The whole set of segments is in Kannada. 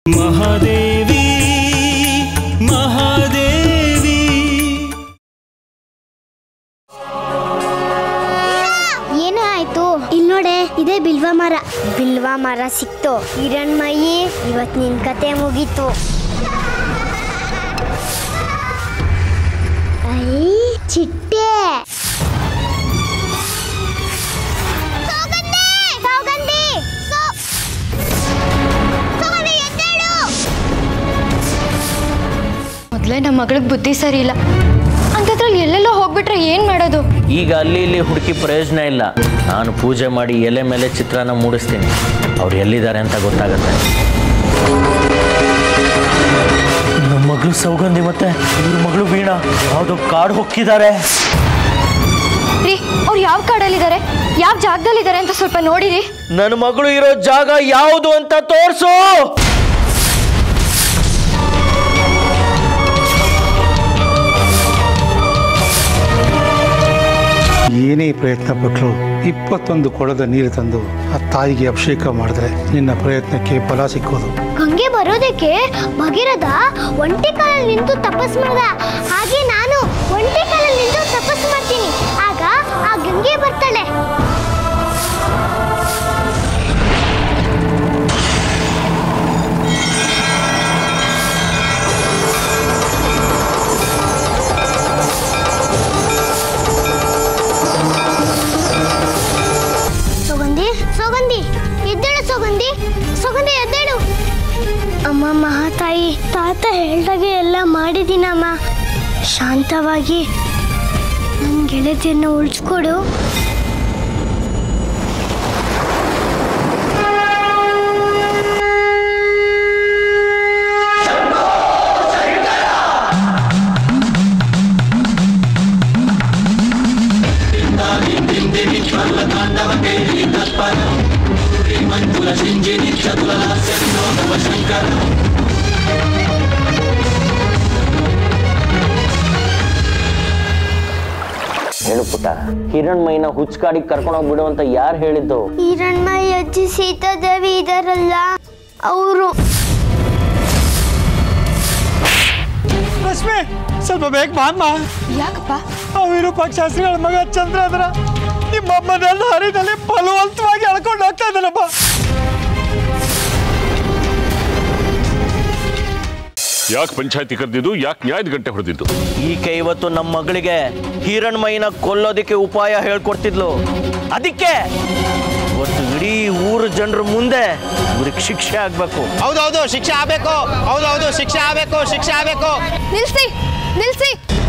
ಮಹಾದೇವಿ ಮಹಾದೇವಿ ಏನು ಆಯ್ತು ಇಲ್ಲಿ ನೋಡೆ ಇದೇ ಬಿಲ್ವ ಮರ ಬಿಲ್ವ ಮರ ಸಿಕ್ತು ಹಿರಣ್ಮಯಿ ಇವತ್ ನಿನ್ ಕತೆ ಮುಗೀತು ಐ ಚಿಟ್ಟೆ ಮೊದಲೇ ನಮ್ಮ ಮಗಳಿಗೆ ಬುದ್ಧಿ ಸರಿ ಇಲ್ಲ ಅಂಥದ್ರಲ್ಲಿ ಎಲ್ಲೆಲ್ಲೋ ಹೋಗ್ಬಿಟ್ರೆ ಏನು ಮಾಡೋದು ಈಗ ಅಲ್ಲಿ ಇಲ್ಲಿ ಹುಡುಕಿ ಪ್ರಯೋಜನ ಇಲ್ಲ ನಾನು ಪೂಜೆ ಮಾಡಿ ಎಲೆ ಮೇಲೆ ಚಿತ್ರಾನ್ನ ಮೂಡಿಸ್ತೀನಿ ಅವ್ರು ಎಲ್ಲಿದ್ದಾರೆ ಅಂತ ಗೊತ್ತಾಗುತ್ತೆ ನಮ್ಮ ಮಗಳು ಸೌಗಂಧಿ ಮತ್ತೆ ಇವ್ರ ಮಗಳು ವೀಣಾ ಯಾವುದು ಕಾಡು ಹೊಕ್ಕಿದ್ದಾರೆ ರೀ ಅವ್ರು ಯಾವ ಕಾಡಲ್ಲಿದ್ದಾರೆ ಯಾವ ಜಾಗದಲ್ಲಿದ್ದಾರೆ ಅಂತ ಸ್ವಲ್ಪ ನೋಡಿರಿ ನನ್ನ ಮಗಳು ಇರೋ ಜಾಗ ಯಾವುದು ಅಂತ ತೋರ್ಸು ಏನೇ ಪ್ರಯತ್ನ ಪಟ್ಟರು ಇಪ್ಪತ್ತೊಂದು ಕೊಳದ ನೀರು ತಂದು ಆ ತಾಯಿಗೆ ಅಭಿಷೇಕ ಮಾಡಿದ್ರೆ ನಿನ್ನ ಪ್ರಯತ್ನಕ್ಕೆ ಫಲ ಸಿಕ್ಕೋದು ಗಂಗೆ ಬರೋದಕ್ಕೆ ಭಗೀರಥ ಒಂಟಿ ಕಾಲಲ್ಲಿ ನಿಂತು ತಪಸ್ ಮಾಡ್ದ ಹಾಗೆ ನಾನು ಒಂಟಿ ಕಾಲಲ್ಲಿ ನಿಂತು ತಪಸ್ ಮಾಡ್ತೀನಿ ಆಗ ಆ ಗಂಗೆ ಬರ್ತಾಳೆ ಸೌಗಂಧಿ ಸೌಗಂಧಿ ಎದ್ದೇಳು ಸೌಗಂಧಿ ಸೌಗಂಧಿ ಎದ್ದೇಳು ಅಮ್ಮ ಮಹಾತಾಯಿ ತಾತ ಹೇಳ್ದಾಗೆ ಎಲ್ಲ ಮಾಡಿದ್ದೀನಮ್ಮ ಶಾಂತವಾಗಿ ನನ್ನ ಗೆಳತಿಯನ್ನು ಉಳಿಸ್ಕೊಡು ಹೇಳು ಪುಟ್ಟ ಹಿರಣ್ಮೈನ ಹುಚ್ಕಾಡಿಗೆ ಕರ್ಕೊಂಡೋಗಿ ಬಿಡು ಅಂತ ಯಾರು ಹೇಳಿದ್ದು ಹಿರಣ್ಮಯಿ ಅಜ್ಜಿ ಸೀತಾದೇವಿ ಇದಾರಲ್ಲ ಅವರು ರಶ್ಮಿ ಸ್ವಲ್ಪ ಬೇಗ ಬಾಮ್ಮ ಯಾಕಪ್ಪ ಆ ವಿರೂಪಾಕ್ಷ ಶಾಸ್ತ್ರಿಗಳ ಮಗ ಚಂದ್ರ ಅದ್ರ ನಿಮ್ಮಮ್ಮನೆಲ್ಲ ಹರಿದಲ್ಲಿ ಬಲವಂತವಾಗಿ ಎಳ್ಕೊಂಡು ಹೋಗ್ತಾ ಇದ್ದಾನಪ್ಪ ಯಾಕೆ ಪಂಚಾಯತಿ ಕರೆದಿದ್ದು ಯಾಕೆ ನ್ಯಾಯದ ಗಂಟೆ ಹೊಡೆದಿದ್ದು ಈಕೆ ಇವತ್ತು ನಮ್ಮ ಮಗಳಿಗೆ ಹಿರಣ್ಮೈನ ಕೊಲ್ಲೋದಕ್ಕೆ ಉಪಾಯ ಹೇಳ್ಕೊಡ್ತಿದ್ಲು ಅದಕ್ಕೆ ಇವತ್ತು ಇಡೀ ಊರು ಜನರ ಮುಂದೆ ಇವ್ರಿಗೆ ಶಿಕ್ಷೆ ಆಗ್ಬೇಕು ಹೌದೌದು ಶಿಕ್ಷೆ ಆಗ್ಬೇಕು ಹೌದೌದು ಶಿಕ್ಷೆ ಆಗ್ಬೇಕು ಶಿಕ್ಷೆ ಆಗ್ಬೇಕು ನಿಲ್ಸಿ ನಿಲ್ಸಿ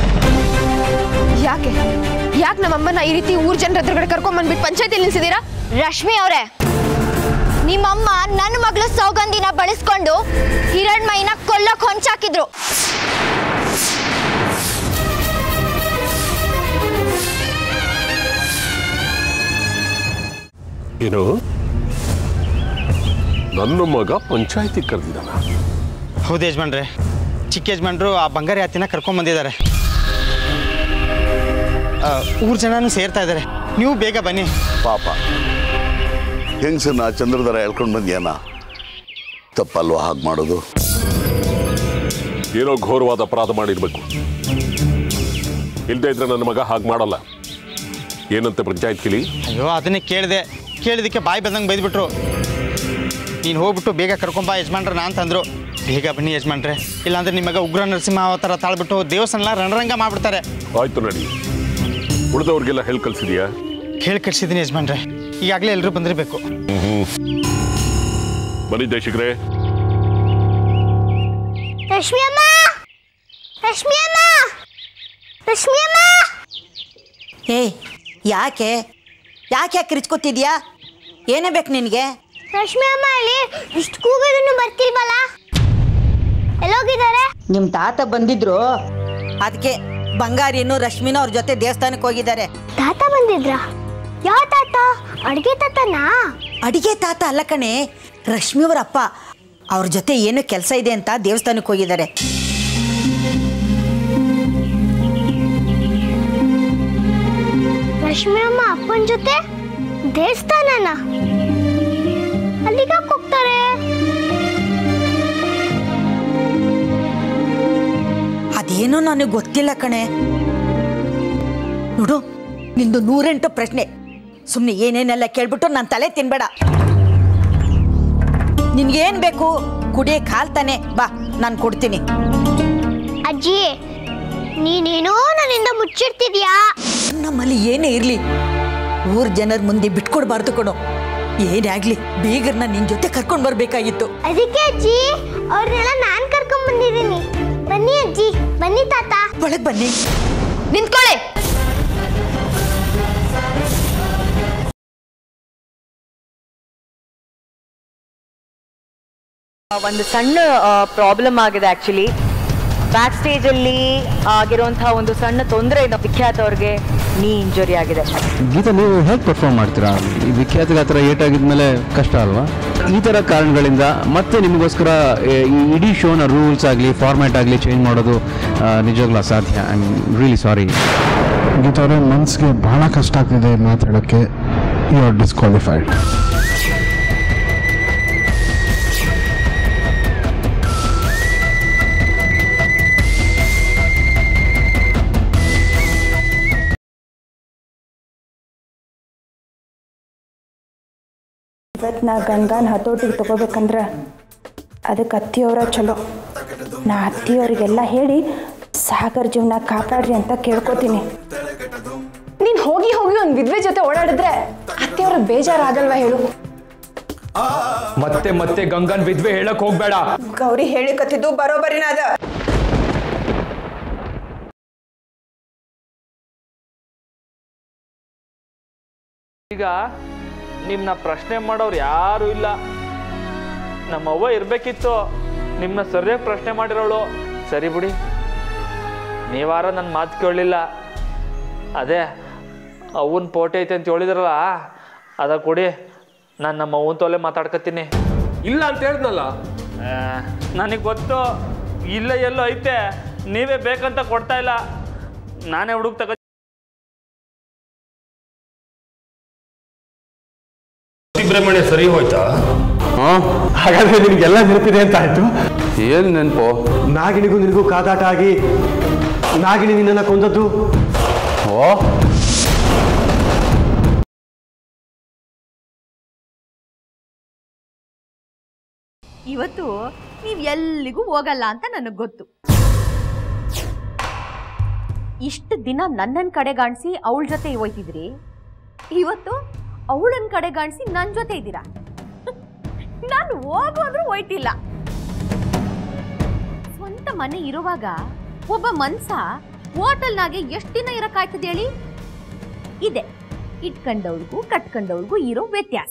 ಯಾಕೆ ಯಾಕೆ ನಮ್ಮಮ್ಮನ ಈ ರೀತಿ ಊರ್ ಜನರ ಎದುರುಗಡೆ ಕರ್ಕೊಂಡ್ ಬಂದ್ಬಿಟ್ಟು ಪಂಚಾಯತಿ ನಿಲ್ಸಿದೀರಾ ರಶ್ಮಿ ಅವರೇ ನಿಮ್ಮಮ್ಮ ನನ್ನ ಮಗಳು ಸೌಗಂಧಿನ ಬಳಸ್ಕೊಂಡು ಹಿರಣ್ಮಯಿನ ಕೊಲ್ಲಕ್ ಹೊಂಚಾಕಿದ್ರು ಏನು ನನ್ನ ಮಗ ಪಂಚಾಯತಿ ಕರೆದಿದ್ದಾನ ಹೌದು ಯಜಮಾನ್ರೆ ಚಿಕ್ಕ ಯಜಮಾನ್ರು ಆ ಬಂಗಾರಿ ಹತ್ತಿನ ಕರ್ಕೊಂಡ್ ಬಂದಿದ್ದಾರೆ ಆ, ಊರ್ ಜನನು ಸೇರ್ತಾ ಇದ್ದಾರೆ ನೀವು ಬೇಗ ಬನ್ನಿ ಪಾಪ ಹೆಂಗಸನ್ನ ಚಂದ್ರದರ ಎಳ್ಕೊಂಡು ಬಂದ್ಯಾನ ತಪ್ಪಲ್ವಾ ಹಾಗೆ ಮಾಡೋದು ಏನೋ ಘೋರವಾದ ಅಪರಾಧ ಮಾಡಿರ್ಬೇಕು ಇಲ್ದೇ ಇದ್ರೆ ನನ್ನ ಮಗ ಹಾಗೆ ಮಾಡಲ್ಲ ಏನಂತೆ ಪಂಚಾಯತ್ ಕಿಲಿ ಅಯ್ಯೋ ಅದನ್ನೇ ಕೇಳಿದೆ ಕೇಳಿದಕ್ಕೆ ಬಾಯಿ ಬಂದಂಗೆ ಬೈದ್ಬಿಟ್ರು ನೀನು ಹೋಗ್ಬಿಟ್ಟು ಬೇಗ ಕರ್ಕೊಂಬಾ ಯಜಮಾನ್ರನ್ನ ಅಂತಂದ್ರು ಬೇಗ ಬನ್ನಿ ಯಜಮಾನ್ರೆ ಇಲ್ಲಾಂದ್ರೆ ನಿಮಗ ಉಗ್ರ ನರಸಿಂಹ ಅವತಾರ ತಾಳ್ಬಿಟ್ಟು ದೇವಸ್ಥಾನ ರಣರಂಗ ಮಾಡ್ಬಿಡ್ತಾರೆ ಆಯ್ತು ನಡಿ ಉಳಿದವ್ರಿಗೆಲ್ಲ ಹೇಳಿ ಕಳ್ಸಿದ್ಯಾ ಹೇಳಿ ಕಟ್ಸಿದ್ದೀನಿ ಯಜಮಾನ್ರೆ ಈಗಾಗಲೇ ಎಲ್ಲರೂ ಬಂದಿರಬೇಕು ಬನ್ನಿ ದೇಶಿಗ್ರೆ ರಶ್ಮಿ ಅಮ್ಮ ರಶ್ಮಿ ಅಮ್ಮ ರಶ್ಮಿ ಅಮ್ಮ ಏ ಯಾಕೆ ಯಾಕೆ ಯಾಕೆ ಕಿರ್ಚ್ಕೊತಿದ್ಯಾ ಏನೇ ಬೇಕು ನಿನಗೆ ರಶ್ಮಿ ಅಮ್ಮ ಅಲ್ಲಿ ಇಷ್ಟು ಕೂಗಿದ್ರು ಬರ್ತಿಲ್ವಲ್ಲ ಎಲ್ಲೋಗಿದ್ದಾರೆ ನಿಮ್ಮ ತಾತ ಬಂದಿದ್ರು ಅದಕ್ಕೆ ಬಂಗಾರಿನು ರಶ್ಮಿನೂ ಅವ್ರ ಜೊತೆ ದೇವಸ್ಥಾನಕ್ಕೆ ಹೋಗಿದ್ದಾರೆ ತಾತ ಬಂದಿದ್ರಾ ಯಾವ ತಾತ ಅಡ್ಗೆ ತಾತನಾ ಅಡಿಗೆ ತಾತ ಅಲ್ಲ ಕಣೆ ರಶ್ಮಿಯವರ ಅಪ್ಪ ಅವ್ರ ಜೊತೆ ಏನೋ ಕೆಲಸ ಇದೆ ಅಂತ ದೇವಸ್ಥಾನಕ್ಕೆ ಹೋಗಿದ್ದಾರೆ ರಶ್ಮಿ ಅಮ್ಮ ಅಪ್ಪನ ಜೊತೆ ದೇವಸ್ಥಾನನ ಅಲ್ಲಿಗೆ ಹೋಗ್ತಾರೆ ಏನೋ ನನಗೆ ಗೊತ್ತಿಲ್ಲ ಕಣೆ ನೋಡು ನಿಂದು ನೂರೆಂಟು ಪ್ರಶ್ನೆ ಸುಮ್ಮನೆ ಏನೇನೆಲ್ಲ ಕೇಳ್ಬಿಟ್ಟು ನನ್ನ ತಲೆ ತಿನ್ಬೇಡ ನಿನ್ಗೇನ್ ಬೇಕು ಕುಡಿಯಕ್ಕೆ ಹಾಲ್ ತಾನೆ ಬಾ ನಾನು ಕೊಡ್ತೀನಿ ಅಜ್ಜಿ ನೀನೇನೋ ನನ್ನಿಂದ ಮುಚ್ಚಿಡ್ತಿದ್ಯಾ ನಮ್ಮಲ್ಲಿ ಏನೇ ಇರ್ಲಿ ಊರ್ ಜನರ ಮುಂದೆ ಬಿಟ್ಕೊಡ್ಬಾರ್ದು ಕಣೋ ಏನೇ ಆಗ್ಲಿ ಬೀಗರ್ನ ನಿನ್ ಜೊತೆ ಕರ್ಕೊಂಡ್ ಬರ್ಬೇಕಾಗಿತ್ತು ಅದಕ್ಕೆ ಅಜ್ಜಿ ಅವ್ರನ್ನೆಲ್ಲ ನಾನ್ ಕರ್ಕೊಂಡ್ ಬಂದಿದ್ದೀನಿ ಬನ್ನಿ ಅಜ್ಜಿ ಬನ್ನಿ ತಾತ ಒಳಗ್ ಬನ್ನಿ ನಿಂತ್ಕೊಳ್ಳಿ ಒಂದು ಸಣ್ಣ ಪ್ರಾಬ್ಲಮ್ ಆಗಿದೆ ಆ್ಯಕ್ಚುಲಿ ಬ್ಯಾಕ್ ಸ್ಟೇಜಲ್ಲಿ ಆಗಿರುವಂತಹ ಒಂದು ಸಣ್ಣ ತೊಂದರೆ ಇದೆ ವಿಖ್ಯಾತ್ ಅವ್ರಿಗೆ ನೀ ಇಂಜುರಿ ಆಗಿದೆ ಗೀತಾ ನೀವು ಹೇಗೆ ಪರ್ಫಾರ್ಮ್ ಮಾಡ್ತೀರಾ ಈ ವಿಖ್ಯಾತಿಗೆ ಆ ಥರ ಏಟಾಗಿದ್ಮೇಲೆ ಕಷ್ಟ ಅಲ್ವಾ ಈ ಥರ ಕಾರಣಗಳಿಂದ ಮತ್ತೆ ನಿಮಗೋಸ್ಕರ ಏ, ಈ ಇಡೀ ಶೋನ ರೂಲ್ಸ್ ಆಗಲಿ ಫಾರ್ಮ್ಯಾಟ್ ಆಗಲಿ ಚೇಂಜ್ ಮಾಡೋದು ಆ, ನಿಜವಾಗ್ಲೂ ಅಸಾಧ್ಯ I am really sorry Geetha ಅವರೇ ಮನಸ್ಸಿಗೆ ಬಹಳ ಕಷ್ಟ ಆಗ್ತಿದೆ ಮಾತಾಡೋಕ್ಕೆ ಯು ಆರ್ ಡಿಸ್ಕ್ವಾಲಿಫೈಡ್ ಇವತ್ತು ನಾ ಗಂಗಾನ ಹತೋಟಿಗೆ ತಗೋಬೇಕಂದ್ರೆ ಅದಕ್ಕೆ ಅತ್ತಿಯವರ ಚಲೋ ನಾ ಅತ್ತಿಯವರಿಗೆಲ್ಲ ಹೇಳಿ ಸಾಗರ್ ಜೀವನ ಕಾಪಾಡ್ರಿ ಅಂತ ಕೇಳ್ಕೊತೀನಿ ನೀನ್ ಹೋಗಿ ಹೋಗಿ ಒಂದು ವಿದ್ವೆ ಜೊತೆ ಓಡಾಡಿದ್ರೆ ಅತ್ತೆಯವ್ರ ಬೇಜಾರಾಗಲ್ವಾ ಹೇಳು ಮತ್ತೆ ಮತ್ತೆ ಗಂಗನ್ ವಿದ್ವೆ ಹೇಳಕ್ ಹೋಗ್ಬೇಡ ಗೌರಿ ಹೇಳಿಕತ್ತಿದ್ದು ಬರೋಬರಿನ ಅದ ಈಗ ನಿಮ್ಮನ್ನ ಪ್ರಶ್ನೆ ಮಾಡೋರು ಯಾರೂ ಇಲ್ಲ ನಮ್ಮವ್ವ ಇರಬೇಕಿತ್ತು ನಿಮ್ಮನ್ನ ಸರಿಯಾಗಿ ಪ್ರಶ್ನೆ ಮಾಡಿರೋಳು ಸರಿ ಬಿಡಿ ನೀವಾರ ನನ್ನ ಮಾತು ಕೇಳಲಿಲ್ಲ ಅದೇ ಅವನ್ ಪೋಟೆ ಐತೆ ಅಂತ ಹೇಳಿದ್ರಲ್ಲ ಅದ ಕೊಡಿ ನಾನು ನಮ್ಮ ಅವ್ವನ ತೊಲೆ ಮಾತಾಡ್ಕತ್ತೀನಿ ಇಲ್ಲ ಅಂತ ಹೇಳಿದ್ನಲ್ಲ ನನಗೆ ಗೊತ್ತು ಇಲ್ಲ ಎಲ್ಲೋ ಐತೆ ನೀವೇ ಬೇಕಂತ ಕೊಡ್ತಾ ಇಲ್ಲ ನಾನೇ ಹುಡುಕ್ ತಗೋ ಸುಬ್ರಹ್ಮಣ್ಯ ಸರಿ ಹೋಯ್ತಾ ಹಾಗಾದ್ರೆ ನಿನಗೆಲ್ಲ ನೆನಪಿದೆ ಅಂತ ಆಯ್ತು ಏನು ನೆನಪು ನಾಗಿಣಿಗೂ ನಿನಗೂ ಕಾದಾಟ ಆಗಿ ನಾಗಿಣಿ ನಿನ್ನನ್ನು ಕೊಂದದ್ದು ಓ ಇವತ್ತು ನೀವು ಎಲ್ಲಿಗೂ ಹೋಗಲ್ಲ ಅಂತ ನನಗೆ ಗೊತ್ತು ಇಷ್ಟು ದಿನ ನನ್ನನ್ನು ಕಡೆಗಾಣಿಸಿ ಅವಳ ಜೊತೆ ಹೋಯ್ತಿದ್ರಿ ಇವತ್ತು ಅವಳನ್ನ ಕಡೆಗಾಣಿಸಿ ನನ್ನ ಜೊತೆ ಇದ್ದೀರಾ ನಾನು ಹೋಗು ಅಂದ್ರೂ ಹೋಯ್ತಿಲ್ಲ ಸ್ವಂತ ಮನೆ ಇರುವಾಗ ಒಬ್ಬ ಮನ್ಸ ಹೋಟೆಲ್ನಾಗೆ ಎಷ್ಟು ದಿನ ಇರಕ್ಕಾಯ್ತದೆ ಹೇಳಿ ಇದೆ ಇಟ್ಕೊಂಡವ್ರಿಗೂ ಕಟ್ಕೊಂಡವ್ರಿಗೂ ಇರೋ ವ್ಯತ್ಯಾಸ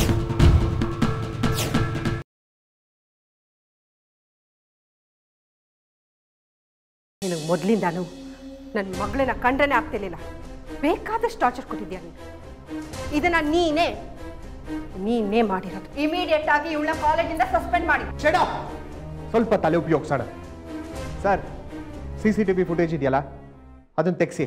ನಿನಗೆ ಮೊದಲಿಂದಾನು ನನ್ನ ಮಗಳನ್ನ ಕಂಡ್ರೇ ಆಗ್ತಿರ್ಲಿಲ್ಲ ಬೇಕಾದಷ್ಟು ಟಾರ್ಚರ್ ಕೊಟ್ಟಿದ್ಯಾ ನೀನು ಇದನ್ನ ನೀನೇ ನೀನೇ ಮಾಡಿರೋದು ಇಮಿಡಿಯೇಟ್ ಆಗಿ ಇವಳ ಕಾಲೇಜಿಂದ ಸಸ್ಪೆಂಡ್ ಮಾಡಿ ಸ್ವಲ್ಪ ತಲೆ ಉಪಯೋಗಿಸೋಣ sir C C T V footage ಇದೆಯಲ್ಲ ಅದನ್ನು ತೆಗೆಸಿ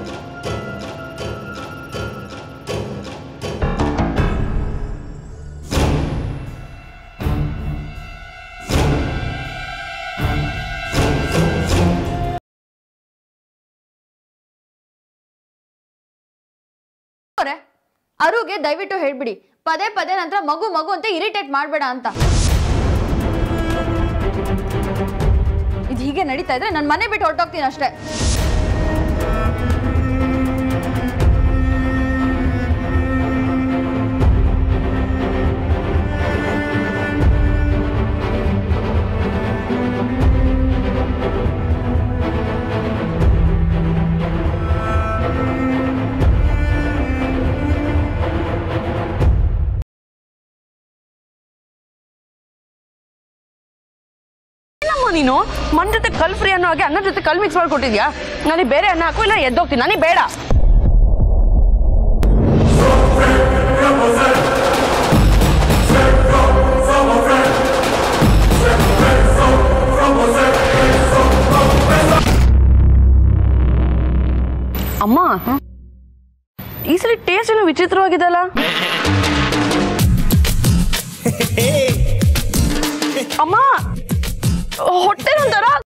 ಅವ್ರೆ ಅರುಗೆ ದಯವಿಟ್ಟು ಹೇಳ್ಬಿಡಿ ಪದೇ ಪದೇ ನಂತರ ಮಗು ಮಗು ಅಂತ ಇರಿಟೇಟ್ ಮಾಡಬೇಡ ಅಂತ ಇದು ಹೀಗೆ ನಡೀತಾ ಇದ್ರೆ ನಾನು ಮನೆ ಬಿಟ್ಟು ಹೊರಟೋಗ್ತೀನಿ ಅಷ್ಟೇ ಏನಮ್ಮ ನೀನು ಮನ್ ಜೊತೆ ಕಲ್ ಫ್ರೀ ಅನ್ನೋ ಹಾಗೆ ಅನ್ನ ಜೊತೆ ಕಲ್ ಮಿಕ್ಸ್ ಮಾಡ್ಕೊಟ್ಟಿದ್ಯಾ ನನಗೆ ಬೇರೆ ಅನ್ನ ಹಾಕು ಇಲ್ಲ ಎದ್ದೋಗ್ತೀನಿ ನನಗೆ ಬೇಡ ಅಮ್ಮ ಈ ಸಲ ಟೇಸ್ಟ್ ಏನೋ ವಿಚಿತ್ರವಾಗಿದೆಲ್ಲ ಅಮ್ಮ ಹೊಟ್ಟೆ ಒಂಥರ